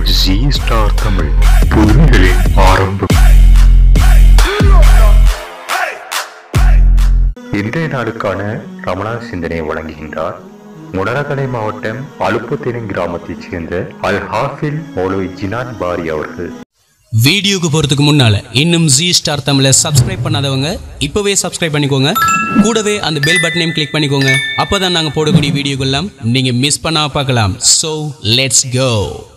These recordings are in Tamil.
ஜி ஸ்டார் தமிழ் புதுமைகளின் ஆரம்பம் இன்றைய நாளுக்கான ரமணான் சிந்தனை வழங்குகின்றார் முனரகலை மாவட்டம் அலுப்புத்தினை கிராமத்தைச் சேர்ந்த அல் ஹாஃபில் மௌலவி ஜினான் பாரி அவர்கள் வீடியோக்கு போகிறதுக்கு முன்னால் இன்னும் ஜி ஸ்டார் தமிழை சப்ஸ்கிரைப் பண்ணாதவங்க இப்போவே சப்ஸ்கிரைப் பண்ணிக்கோங்க கூடவே அந்த பெல் பட்டனையும் கிளிக் பண்ணிக்கோங்க அப்போ தான் நாங்கள் போடக்கூடிய வீடியோக்கெல்லாம் நீங்கள் மிஸ் பண்ணாம பார்க்கலாம் ஸோ லெட்ஸ் கோ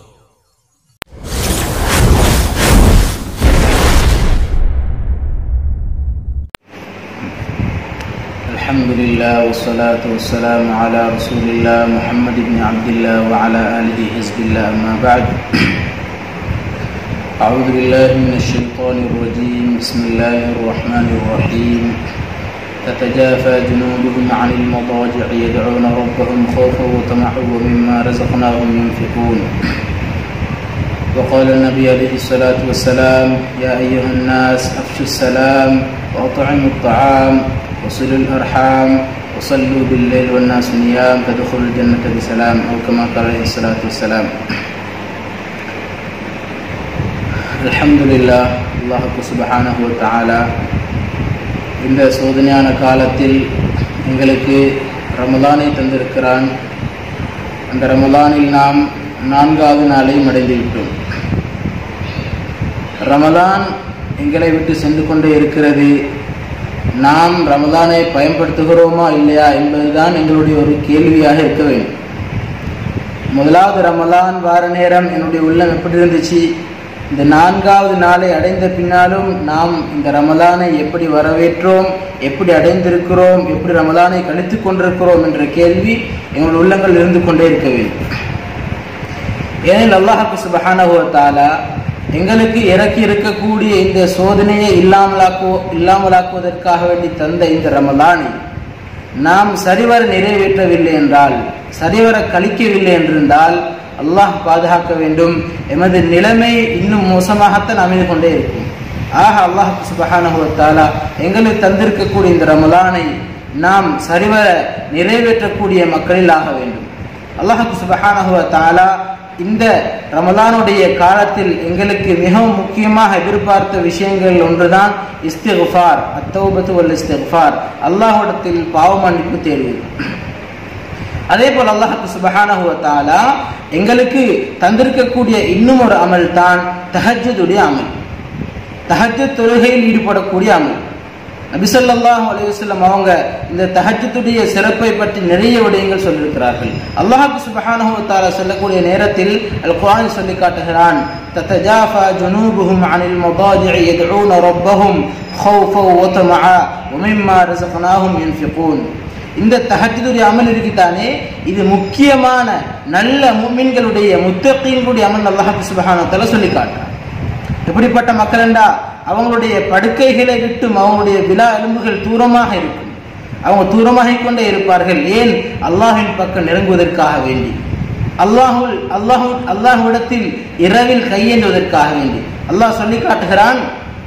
الحمد لله والصلاة والسلام على رسول الله محمد بن عبد الله وعلى آله حزب الله أما بعد أعوذ بالله من الشيطان الرجيم بسم الله الرحمن الرحيم تتجافى جنوبهم عن المضاجع يدعون ربهم خوفا وطمعا ومما رزقناهم ينفقون وقال النبي عليه الصلاة والسلام يا أيها الناس أفشوا السلام وأطعموا الطعام وصلوا الأرحام وصلوا بالليل والناس نيام تدخلوا الجنة بسلام أو كما قال عليه الصلاة والسلام الحمد لله அல்லாஹுக்கு சுபஹானஹு வ தஆலா இந்த சோதனையான காலத்தில் எங்களுக்கு ரமலானை தந்திருக்கிறான் அந்த ரமலானில் நாம் நான்காவது நாளையும் அடைந்து விட்டோம் ரமலான் எங்களை விட்டு சென்று கொண்டே இருக்கிறது நாம் ரமலானை பயன்படுத்துகிறோமா இல்லையா என்பதுதான் எங்களுடைய ஒரு கேள்வியாக இருக்க வேண்டும் முதலாவது ரமலான் வார நேரம் என்னுடைய உள்ளம் எப்படி இருந்துச்சு இந்த நான்காவது நாளை அடைந்த பின்னாலும் நாம் இந்த ரமலானை எப்படி வரவேற்றோம் எப்படி அடைந்திருக்கிறோம் எப்படி ரமலானை கழித்து கொண்டிருக்கிறோம் என்ற கேள்வி எங்களுடைய உள்ளங்கள் இருந்து கொண்டே இருக்க வேண்டும் ஏனெனில் அல்லாஹு சுபஹானஹுவத்தாலா எங்களுக்கு இறக்கி இருக்கக்கூடிய இந்த சோதனையை இல்லாமலாக்குவோ இல்லாமலாக்குவதற்காக வேண்டி தந்த இந்த ரமலானை நாம் சரிவர நிறைவேற்றவில்லை என்றால் சரிவர கழிக்கவில்லை என்றிருந்தால் அல்லாஹ் பாதுகாக்க வேண்டும் எமது நிலைமை இன்னும் மோசமாகத்தான் அமைந்து கொண்டே இருக்கும் ஆக அல்லாஹ் சுபஹானஹுவத்தாலா எங்களுக்கு தந்திருக்கக்கூடிய இந்த ரமலானை நாம் சரிவர நிறைவேற்றக்கூடிய மக்களில் ஆக வேண்டும் அல்லாஹு சுபஹானஹுவத்தாலா இந்த ரமலானுடைய காலத்தில் எங்களுக்கு மிகவும் முக்கியமாக எதிர்பார்த்த விஷயங்கள் ஒன்றுதான் இஸ்திஃபார் அத்தௌபத்து வல் இஸ்திஃபார் அல்லாஹ்விடத்தில் பாவ மன்னிப்பு தேடுவது அதே போல் அல்லாஹு சுபஹானஹுவத்தாலா எங்களுக்கு தந்திருக்கக்கூடிய இன்னும் ஒரு அமல் தான் தஹஜுடைய அமல் தஹஜ தொழுகையில் ஈடுபடக்கூடிய அமல் நபிசல்லாஹு அலையுஸ்லம் அவங்க இந்த தஹஜத்துடைய சிறப்பை பற்றி நிறைய விடயங்கள் சொல்லியிருக்கிறார்கள் அல்லாஹு சுபஹானஹு தாலா சொல்லக்கூடிய நேரத்தில் அல் குர்ஆன் சொல்லி காட்டுகிறான் தத்தஜாஃபா ஜுனூபுஹும் அனில் மதாஜிஇ யதுஊன ரப்பஹும் ஹௌஃபா வ தமஆ வ மிம்மா ரஸக்னாஹும் யுன்ஃபிகூன் இந்த தஹஜுடைய அமல் இருக்குதானே இது முக்கியமான நல்ல முமின்களுடைய முத்தகீன்களுடைய அமல் அல்லாஹு சுபஹானஹு தஆலா சொல்லி காட்டுறான் எப்படிப்பட்ட மக்கள் என்றா அவங்களுடைய படுக்கைகளை விட்டும் அவங்களுடைய விழா எலும்புகள் தூரமாக இருக்கும் அவங்க தூரமாக கொண்டே இருப்பார்கள் ஏன் அல்லாஹின் பக்கம் நெருங்குவதற்காக வேண்டி அல்லாஹுல் அல்லாஹு அல்லாஹுவிடத்தில் இரவில் கையேந்துவதற்காக வேண்டி அல்லாஹ் சொல்லி காட்டுகிறான்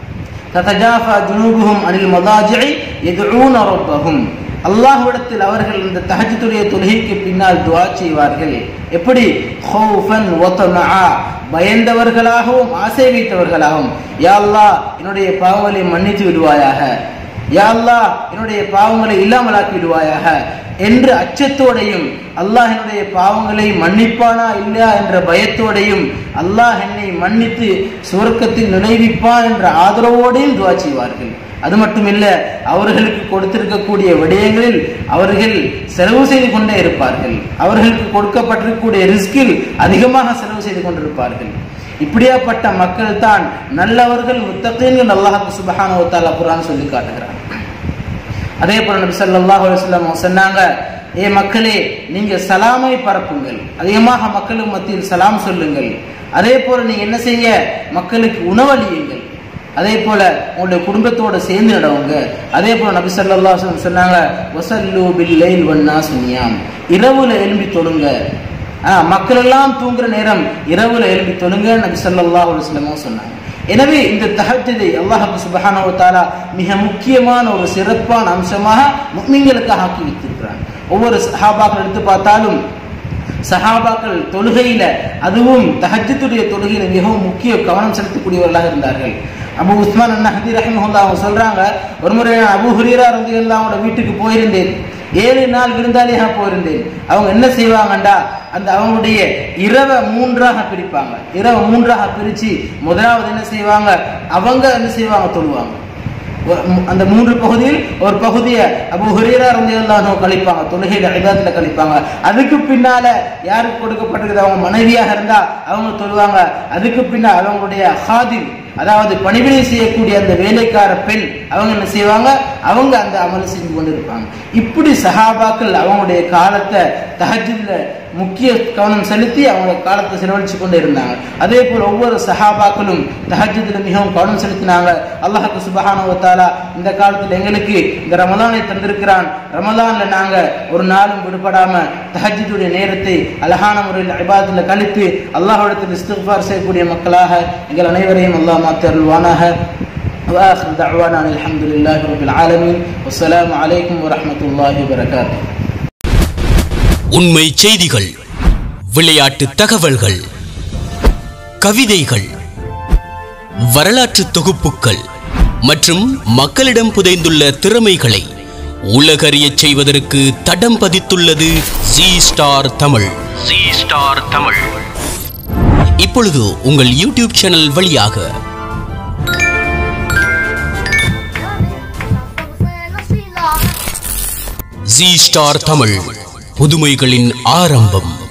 ததஜாஃபா ஜுனூபுஹும் அனில் மதாஜிஇ யதுஊன ரப்பஹும் அல்லாஹ்விடத்தில் அவர்கள் இந்த தஹஜத்துடைய தொழுகைக்கு பின்னால் துவா செய்வார்கள் எப்படி ஹௌஃபன் வதமஆ பயந்தவர்களாகவும் ஆசை வைத்தவர்களாகவும் யா அல்லாஹ் என்னுடைய பாவங்களை மன்னித்து விடுவாயாக யா அல்லாஹ் என்னுடைய பாவங்களை இல்லாமலாக்கி விடுவாயாக என்று அச்சத்தோடையும் அல்லாஹ் என்னுடைய பாவங்களை மன்னிப்பானா இல்லையா என்ற பயத்தோடையும் அல்லாஹ் என்னை மன்னித்து சுவர்க்கத்தில் நுழைவிப்பான் என்ற ஆதரவோடையும் துவா செய்வார்கள் அது மட்டுமில்ல அவர்களுக்கு கொடுத்திருக்கக்கூடிய விடயங்களில் அவர்கள் செலவு செய்து கொண்டே இருப்பார்கள் அவர்களுக்கு கொடுக்கப்பட்டிருக்கக்கூடிய ரிஸ்கில் அதிகமாக செலவு செய்து கொண்டிருப்பார்கள் இப்படியாப்பட்ட மக்கள் தான் நல்லவர்கள் முத்தகீன்கள் அல்லாஹு சுபஹானுவத்தால் குரான் சொல்லி காட்டுகிறார் அதே போல நபி ஸல்லல்லாஹு அலைஹி வஸல்லம் சொன்னாங்க ஏ மக்களே நீங்க சலாமை பரப்புங்கள் அதிகமாக மக்களுக்கு மத்தியில் சலாம் சொல்லுங்கள் அதே போல நீங்க என்ன செய்ய மக்களுக்கு உணவளியுங்கள் அதே போல உங்களுடைய குடும்பத்தோட சேர்ந்து நடவுங்க அதே போல நபி ஸல்லல்லாஹு அலைஹி வஸல்லம் சொன்னாங்க வஸல்லு பில் லைல் வன்னாஸ் நியாம் இரவுல எழும்பி தொழுங்க மக்கள் எல்லாம் தூங்குற நேரம் இரவுல எழுப்பி தொழுங்க நபி ஸல்லல்லாஹு அலைஹி வஸல்லம் சொன்னாங்க எனவே இந்த தஹஜ்ஜுதை அல்லாஹ் சுப்ஹானஹு வ தஆலா மிக முக்கியமான ஒரு சிறப்பான அம்சமாக முஃமின்களுக்காக ஆக்கி வைத்திருக்கிறான் ஒவ்வொரு சஹாபாக்கள் எடுத்து பார்த்தாலும் சஹாபாக்கள் தொழுகையில அதுவும் தஹஜ்ஜுடைய தொழுகையில மிகவும் முக்கிய கவனம் செலுத்தக்கூடியவர்களாக இருந்தார்கள் அபு உஸ்மான் அன்னஹதி ரஹிமஹுல்லா அவங்க சொல்றாங்க ஒரு முறை நான் அபு ஹுரீரா ரலியல்லாஹு அவங்களோட வீட்டுக்கு போயிருந்தேன் ஏழு நாள் விருந்தாளியாக போயிருந்தேன் அவங்க என்ன செய்வாங்கண்டா அந்த அவங்களுடைய இரவை மூன்றாக பிரிப்பாங்க இரவை மூன்றாக பிரிச்சு முதலாவது என்ன செய்வாங்க அவங்க என்ன செய்வாங்க தொழுவாங்க ஒரு- மு- அந்த மூன்று பகுதியில் ஒரு பகுதியை அபு ஹுரீரா ரலியல்லாஹு கழிப்பாங்க தொழுகையில இபாதத்துல கழிப்பாங்க அதுக்கு பின்னால யாருக்கு கொடுக்கப்பட்டிருக்குது அவங்க மனைவியாக இருந்தா அவங்க தொழுவாங்க அதுக்கு பின்னால் அவங்களுடைய ஹாதிம் அதாவது பணிவிடை செய்யக்கூடிய அந்த வேலைக்கார பெண் அவங்க என்ன செய்வாங்க அவங்க அந்த அமலை செஞ்சு கொண்டு இருப்பாங்க இப்படி சஹாபாக்கள் அவங்களுடைய காலத்தை தஹஜ்ஜுத்ல முக்கிய கவனம் செலுத்தி அவங்க காலத்தை செலவழிச்சு கொண்டு இருந்தாங்க அதே போல் ஒவ்வொரு சஹாபாக்களும் தஹஜ்ஜுத்ல மிகவும் கவனம் செலுத்தினாங்க அல்லாஹ்க்கு சுபஹானஹு வ தஆலா இந்த காலத்தில் எங்களுக்கு இந்த ரமலானை தந்திருக்கிறான் ரமலான்ல நாங்க ஒரு நாளும் விடுபடாம தஹஜ்ஜுடைய நேரத்தை அழகான முறையில் இபாதத்தில் கழித்து அல்லாஹ்விடத்தில் இஸ்திக்ஃபார் செய்யக்கூடிய மக்களாக எங்கள் அனைவரையும் அல்லாஹ் மாத்தருள்வானாக وآخر دعوانا أن الحمد لله رب العالمين والسلام عليكم ورحمة الله وبركاته உண்மை செய்திகள் விளையாட்டு தகவல்கள் கவிதைகள் வரலாற்று தொகுப்புகள் மற்றும் மக்களிடம் புதைந்துள்ள திறமைகளை உலகறியச் செய்வதற்கு தடம் பதித்துள்ளது G Star Tamil G Star Tamil இப்பொழுது உங்கள் யூடியூப் சேனல் வழியாக ஜி ஸ்டார் தமிழ் புதுமைகளின் ஆரம்பம்